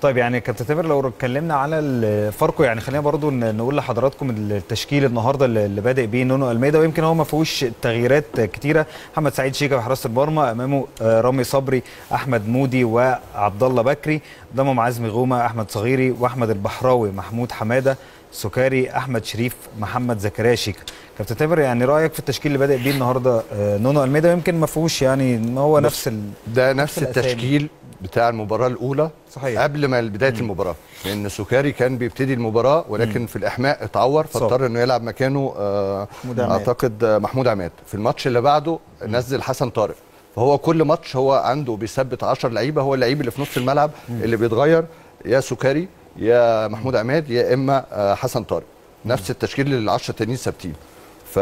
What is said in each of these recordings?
طيب يعني كابتن تامر لو اتكلمنا على الفاركو يعني خلينا برضو ن- نقول لحضراتكم التشكيل النهارده اللي اللي بادئ بيه نونو الميدا ويمكن هو ما فيهوش تغييرات كتيره محمد سعيد شيكا في حراسه المرمى امامه آه، رامي صبري احمد مودي وعبد الله بكري قدامهم عزمي غومه احمد صغيري واحمد البحراوي محمود حماده سكاري احمد شريف محمد زكريا شيكا كابتن تامر يعني رايك في التشكيل اللي بادئ بيه النهارده آه، نونو الميدا ويمكن ما فيهوش يعني ما هو بص، نفس ال... ده نفس الأسامي. التشكيل بتاع المباراه الاولى صحيح. قبل ما بدايه المباراه لان سكاري كان بيبتدي المباراه ولكن في الاحماء اتعور صح. فاضطر انه يلعب مكانه آه محمود عماد. اعتقد آه، محمود عماد في الماتش اللي بعده نزل حسن طارق فهو كل ماتش هو عنده بيثبت 10 لعيبه هو اللعيب اللي في نص الملعب اللي بيتغير يا سكاري يا محمود عماد يا اما آه، حسن طارق نفس التشكيل اللي ال 10 تانيين ثابتين ف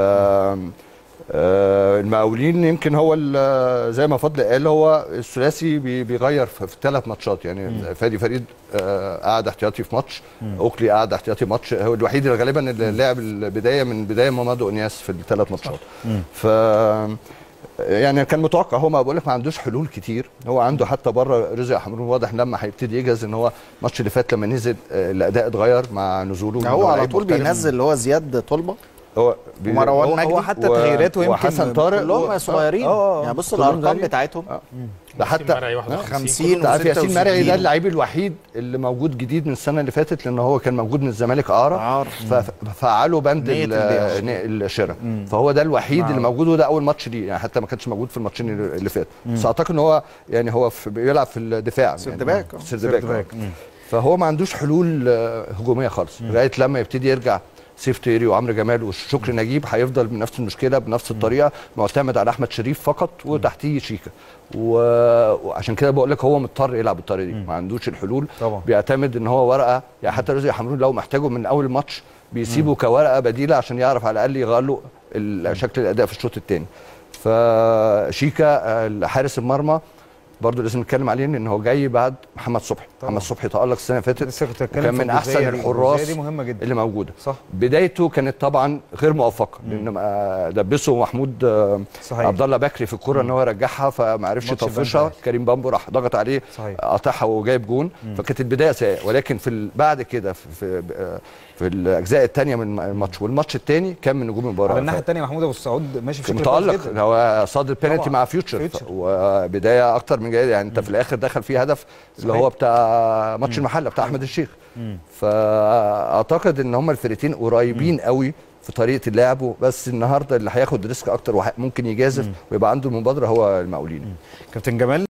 آه، المقاولين يمكن هو ال- زي ما فضل قال هو الثلاثي بي- بيغير في ثلاث ماتشات يعني فادي فريد آه، قعد احتياطي في ماتش اوكلي قعد احتياطي ماتش هو الوحيد اللي غالبا اللي لعب البدايه من بدايه مامادو انياس في الثلاث ماتشات ف يعني كان متوقع هو ما بقول لك ما عندوش حلول كتير هو عنده حتى بره رزق حمرون واضح لما هيبتدي يجهز ان هو الماتش اللي فات لما نزل آه، الاداء اتغير مع نزوله هو على لعيب طول مختلف. بينزل اللي هو زياد طلبه هو بي- ومروان هو- مجدي هو حتى و- تغييراته يمكن وحسن طارق كلهم و- صغيرين آه، آه. يعني بص كلهم الارقام صغيرين. بتاعتهم آه. ده حتى مرعي 51 50 انت عارف ياسين مرعي ده و66. اللعيب الوحيد اللي موجود جديد من السنه اللي فاتت لان هو كان موجود من الزمالك اعاره إعارة. ففعلوا بند نية ال- البيع. ن- الشراء فهو ده الوحيد نعم. اللي موجود وده اول ماتش ليه يعني حتى ما كانش موجود في الماتشين اللي اللي فاتوا بس اعتقد ان هو يعني هو في بيلعب في الدفاع سيرد يعني باك. سيرد سيرد باك باك. آه. فهو ما عندوش حلول آه، هجوميه خالص لغايه لما يبتدي يرجع سيف تيري وعمرو جمال وشكري نجيب هيفضل بنفس المشكله بنفس الطريقه معتمد على احمد شريف فقط وتحتيه شيكا و- وعشان كده بقول لك هو مضطر يلعب بالطريقه دي ما عندوش الحلول طبعا. بيعتمد ان هو ورقه يعني حتى رزق حمرون لو محتاجه من اول ماتش بيسيبه كورقه بديله عشان يعرف على الاقل يغير له ال- شكل الاداء في الشوط الثاني فشيكا آه، حارس المرمى برضه لازم نتكلم عليه ان هو جاي بعد محمد صبحي طبعا. محمد صبحي تالق السنه اللي فاتت لسه كنت اتكلم وكان في من احسن الجزئية دي. الحراس الجزئية دي مهمه جدا اللي موجوده صح بدايته كانت طبعا غير موفقه لان ما دبسه محمود آه، صحيح. عبد الله بكري في الكوره ان هو يرجعها فما عرفش ماتش يطفشها البنك. كريم بامبو راح ضغط عليه صحيح. قطعها وجايب جون فكانت البدايه سيئه ولكن في ال- بعد كده في في, آه، في الاجزاء الثانيه من الماتش والماتش الثاني كان من نجوم المباراه على الناحيه الثانيه محمود ابو السعود ماشي كان بشكل كويس متالق جدا. هو صاد البينالتي طبعاً. مع فيوتشر فيوتشر. وبدايه اكتر من جيده يعني انت في الاخر دخل فيه هدف اللي صحيح. هو بتاع ماتش المحله بتاع احمد الشيخ فاعتقد ان هم الفرقتين قريبين قوي في طريقه اللعب بس النهارده اللي هياخد ريسك اكتر وممكن يجازف ويبقى عنده المبادره هو المقاولين كابتن جمال